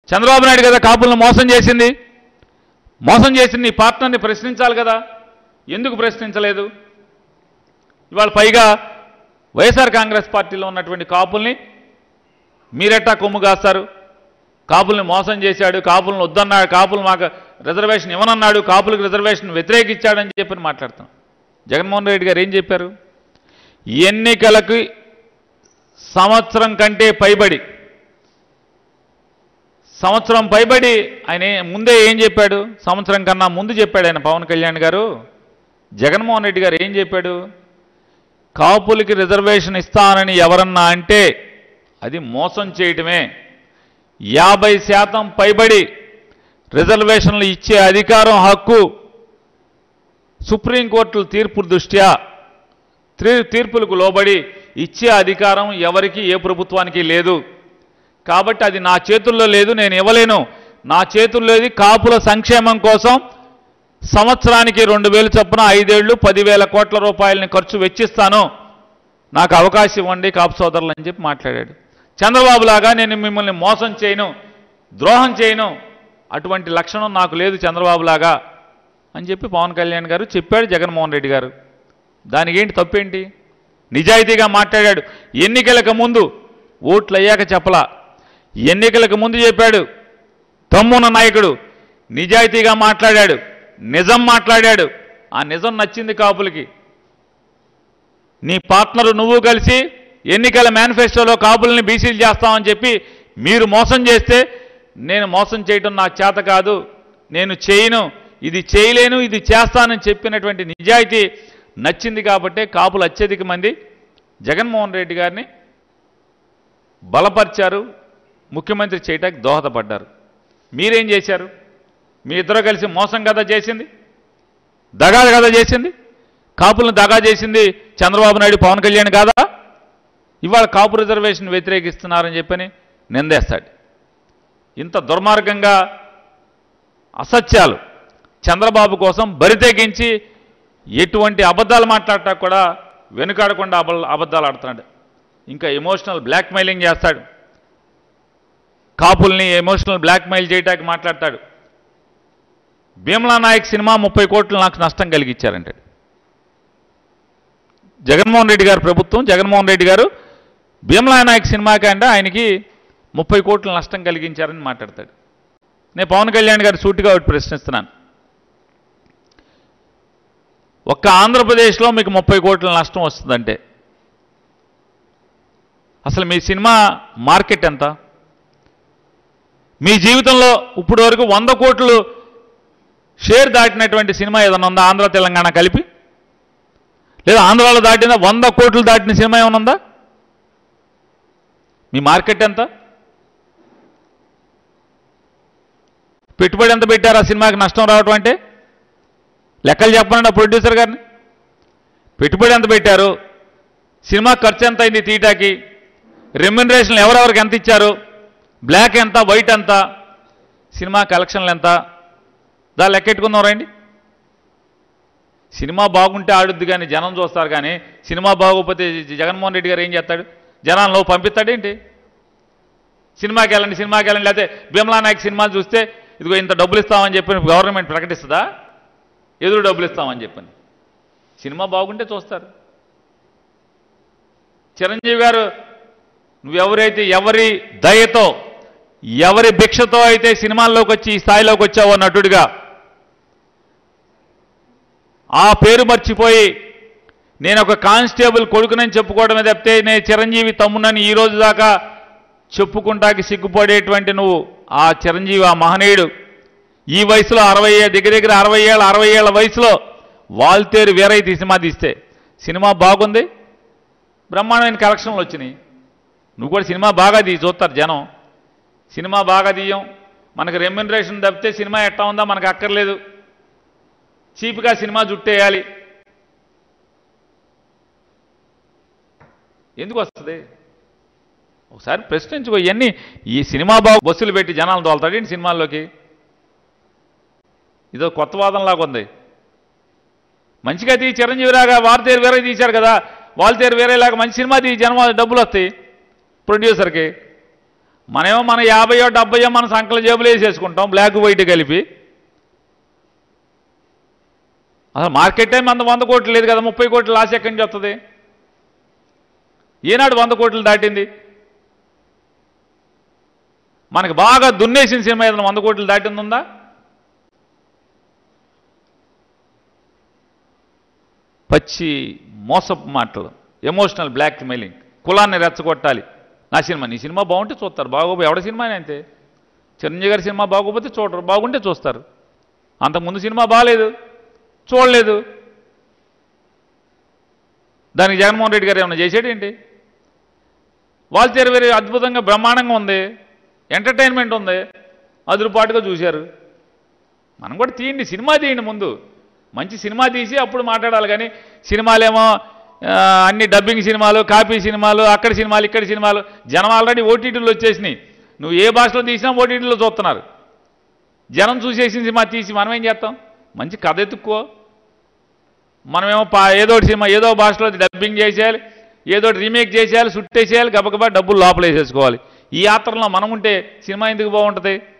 చంద్రబాబు నాయుడు కదా కాపులను మోసం చేసింది మోసం చేసిన నీ పార్ట్నర్ని ప్రశ్నించాలి కదా ఎందుకు ప్రశ్నించలేదు ఇవాళ పైగా వైఎస్ఆర్ కాంగ్రెస్ పార్టీలో ఉన్నటువంటి కాపుల్ని మీరెట్టా కొమ్ము కాస్తారు కాపుల్ని మోసం చేశాడు కాపులను వద్దన్నాడు కాపులు మాకు రిజర్వేషన్ ఇవ్వనన్నాడు కాపులకు రిజర్వేషన్ వ్యతిరేకించాడని చెప్పి మాట్లాడుతున్నాం జగన్మోహన్ రెడ్డి గారు ఏం చెప్పారు ఎన్నికలకు సంవత్సరం కంటే పైబడి సంవత్సరం పైబడి ఆయన ఏ- ముందే ఏం చెప్పాడు సంవత్సరం కన్నా ముందు చెప్పాడు ఆయన పవన్ కళ్యాణ్ గారు జగన్మోహన్ రెడ్డి గారు ఏం చెప్పాడు కాపులకి రిజర్వేషన్ ఇస్తానని ఎవరన్నా అంటే అది మోసం చేయటమే యాభై శాతం పైబడి రిజర్వేషన్లు ఇచ్చే అధికారం హక్కు సుప్రీంకోర్టు తీర్పు దృష్ట్యా తీ- తీర్పులకు లోబడి ఇచ్చే అధికారం ఎవరికి ఏ ప్రభుత్వానికి లేదు కాబట్టి అది నా చేతుల్లో లేదు నేను ఇవ్వలేను నా చేతుల్లో ఇది కాపుల సంక్షేమం కోసం సంవత్సరానికి రెండు వేలు చొప్పున ఐదేళ్లు పదివేల కోట్ల రూపాయలని ఖర్చు వెచ్చిస్తాను నాకు అవకాశం ఇవ్వండి కాపు సోదరులు అని చెప్పి మాట్లాడాడు చంద్రబాబు లాగా నేను మిమ్మల్ని మోసం చేయను ద్రోహం చేయను అటువంటి లక్షణం నాకు లేదు చంద్రబాబు లాగా అని చెప్పి పవన్ కళ్యాణ్ గారు చెప్పాడు జగన్మోహన్ రెడ్డి గారు దానికి ఏంటి తప్పేంటి నిజాయితీగా మాట్లాడాడు ఎన్నికలకు ముందు ఓట్లు అయ్యాక చెప్పలా ఎన్నికలకు ముందు చెప్పాడు తమ్మున నాయకుడు నిజాయితీగా మాట్లాడాడు నిజం మాట్లాడాడు ఆ నిజం నచ్చింది కాపులకి నీ పార్ట్నరు నువ్వు కలిసి ఎన్నికల మేనిఫెస్టోలో కాపుల్ని బీసీలు చేస్తామని చెప్పి మీరు మోసం చేస్తే నేను మోసం చేయటం నాకు చేత కాదు నేను చేయను ఇది చేయలేను ఇది చేస్తానని చెప్పినటువంటి నిజాయితీ నచ్చింది కాబట్టే కాపులు అత్యధిక మంది జగన్మోహన్ రెడ్డి గారిని బలపరిచారు ముఖ్యమంత్రి చేయటానికి దోహదపడ్డారు మీరేం చేశారు మీ ఇద్దరు కలిసి మోసం కదా చేసింది దగా కదా చేసింది కాపులను దగా చేసింది చంద్రబాబు నాయుడు పవన్ కళ్యాణ్ కాదా ఇవాళ కాపు రిజర్వేషన్ వ్యతిరేకిస్తున్నారని చెప్పని నిందేస్తాడు ఇంత దుర్మార్గంగా అసత్యాలు చంద్రబాబు కోసం బరితెగించి ఎటువంటి అబద్ధాలు మాట్లాడటా కూడా వెనుకాడకుండా అబ అబద్ధాలు ఆడుతున్నాడు ఇంకా ఎమోషనల్ బ్లాక్మెయిలింగ్ చేస్తాడు కాపుల్ని ఎమోషనల్ బ్లాక్మెయిల్ చేయటానికి మాట్లాడతాడు భీమలా నాయక్ సినిమా ముప్పై కోట్లు నాకు నష్టం కలిగించారంటాడు జగన్మోహన్ రెడ్డి గారు ప్రభుత్వం జగన్మోహన్ రెడ్డి గారు భీమలా నాయక్ సినిమాకి అంటే ఆయనకి ముప్పై కోట్ల నష్టం కలిగించారని మాట్లాడతాడు నేను పవన్ కళ్యాణ్ గారు సూటిగా ఒకటి ప్రశ్నిస్తున్నాను ఒక్క ఆంధ్రప్రదేశ్లో మీకు ముప్పై కోట్ల నష్టం వస్తుందంటే అసలు మీ సినిమా మార్కెట్ ఎంత మీ జీవితంలో ఇప్పుడు వరకు వంద కోట్లు షేర్ దాటినటువంటి సినిమా ఏదైనా ఉందా ఆంధ్ర తెలంగాణ కలిపి లేదా ఆంధ్రాలో దాటిన వంద కోట్లు దాటిన సినిమా ఏమైనా ఉందా మీ మార్కెట్ ఎంత పెట్టుబడి ఎంత పెట్టారు ఆ సినిమాకి నష్టం రావటం అంటే లెక్కలు చెప్పండి ఆ ప్రొడ్యూసర్ గారిని పెట్టుబడి ఎంత పెట్టారు సినిమా ఖర్చు ఎంత అయింది తీటాకి రెమ్యునరేషన్లు ఎవరెవరికి ఎంత ఇచ్చారు బ్లాక్ ఎంత వైట్ ఎంత సినిమా కలెక్షన్లు ఎంత దా లెక్కెట్టుకుందాం రండి సినిమా బాగుంటే ఆడుద్ది కానీ జనం చూస్తారు కానీ సినిమా బాగోకపోతే జ- జగన్మోహన్ రెడ్డి గారు ఏం చేస్తాడు జనాల్లో పంపిస్తాడేంటి సినిమాకి వెళ్ళండి సినిమాకి వెళ్ళండి లేకపోతే భీమలా నాయక్ సినిమా చూస్తే ఇదిగో ఇంత డబ్బులు ఇస్తామని చెప్పి గవర్నమెంట్ ప్రకటిస్తుందా ఎదురు డబ్బులు ఇస్తామని చెప్పని సినిమా బాగుంటే చూస్తారు చిరంజీవి గారు నువ్వెవరైతే ఎవరి దయతో ఎవరి భిక్షతో అయితే సినిమాల్లోకి వచ్చి ఈ స్థాయిలోకి వచ్చావో నటుడిగా ఆ పేరు మర్చిపోయి నేను ఒక కానిస్టేబుల్ కొడుకునని చెప్పుకోవడమే తప్పితే నేను చిరంజీవి తమ్మునని ఈ రోజు దాకా చెప్పుకుంటాకి సిగ్గుపడేటువంటి నువ్వు ఆ చిరంజీవి ఆ మహనీయుడు ఈ వయసులో అరవై ఏ- దగ్గర దగ్గర అరవై ఏళ్ళ అరవై ఏళ్ళ వయసులో వాల్తేరు వేరైతే సినిమా తీస్తే సినిమా బాగుంది బ్రహ్మాండమైన కలెక్షన్లు వచ్చినాయి నువ్వు కూడా సినిమా బాగా తీ చూస్తారు జనం సినిమా బాగా తీయం మనకు రెమ్యునరేషన్ తప్పితే సినిమా ఎట్టా ఉందా మనకు అక్కర్లేదు చీప్గా సినిమా జుట్టేయాలి ఎందుకు వస్తుంది ఒకసారి ప్రశ్నించుకో ఇవన్నీ ఈ సినిమా బాగు బస్సులు పెట్టి జనాలు తోలుతాడు ఏంటి సినిమాల్లోకి ఇదో కొత్త వాదనలాగా ఉంది మంచిగా తీ చిరంజీవి రాగా వారితేరు వేరే తీశారు కదా వాళ్ళతేరు వేరేలాగా మంచి సినిమా తీ జనం డబ్బులు వస్తాయి ప్రొడ్యూసర్కి మనమేమో మన యాభైయో డెబ్బయో మన సంకల జేబులు వేసేసుకుంటాం బ్లాక్ వైట్ కలిపి అసలు మార్కెట్ టైం అంత వంద కోట్లు లేదు కదా ముప్పై కోట్లు లాస్ ఎక్కడి నుంచి వస్తుంది ఈనాడు వంద కోట్లు దాటింది మనకి బాగా దున్నేసిన సినిమా ఏదైనా వంద కోట్లు దాటింది ఉందా పచ్చి మోసపు మాటలు ఎమోషనల్ బ్లాక్ మెయిలింగ్ కులాన్ని రెచ్చగొట్టాలి నా సినిమా నీ సినిమా బాగుంటే చూస్తారు బాగోపోయి ఎవడ సినిమా అయినా అంతే చిరంజీవి గారి సినిమా బాగోపోతే చూడరు బాగుంటే చూస్తారు అంతకుముందు సినిమా బాగాలేదు చూడలేదు దానికి జగన్మోహన్ రెడ్డి గారు ఏమైనా చేసాడేంటి వాళ్ళు తెరవేరు అద్భుతంగా బ్రహ్మాండంగా ఉంది ఎంటర్టైన్మెంట్ ఉంది అదురుపాటుగా చూశారు మనం కూడా తీయండి సినిమా తీయండి ముందు మంచి సినిమా తీసి అప్పుడు మాట్లాడాలి కానీ సినిమాలేమో ఆ, అన్ని డబ్బింగ్ సినిమాలు కాపీ సినిమాలు అక్కడ సినిమాలు ఇక్కడ సినిమాలు జనం ఆల్రెడీ ఓటీటీలో వచ్చేసినాయి నువ్వు ఏ భాషలో తీసినా ఓటీటీలో చూస్తున్నారు జనం చూసేసిన సినిమా తీసి మనం ఏం చేస్తాం మంచి కథ ఎత్తుక్కో మనమేమో పా ఏదో ఒకటి సినిమా ఏదో భాషలో డబ్బింగ్ చేసేయాలి ఏదో ఒకటి రీమేక్ చేసేయాలి సుట్టేసేయాలి గబగబా డబ్బులు లోపల వేసేసుకోవాలి ఈ యాత్రలో మనం ఉంటే సినిమా ఎందుకు బాగుంటుంది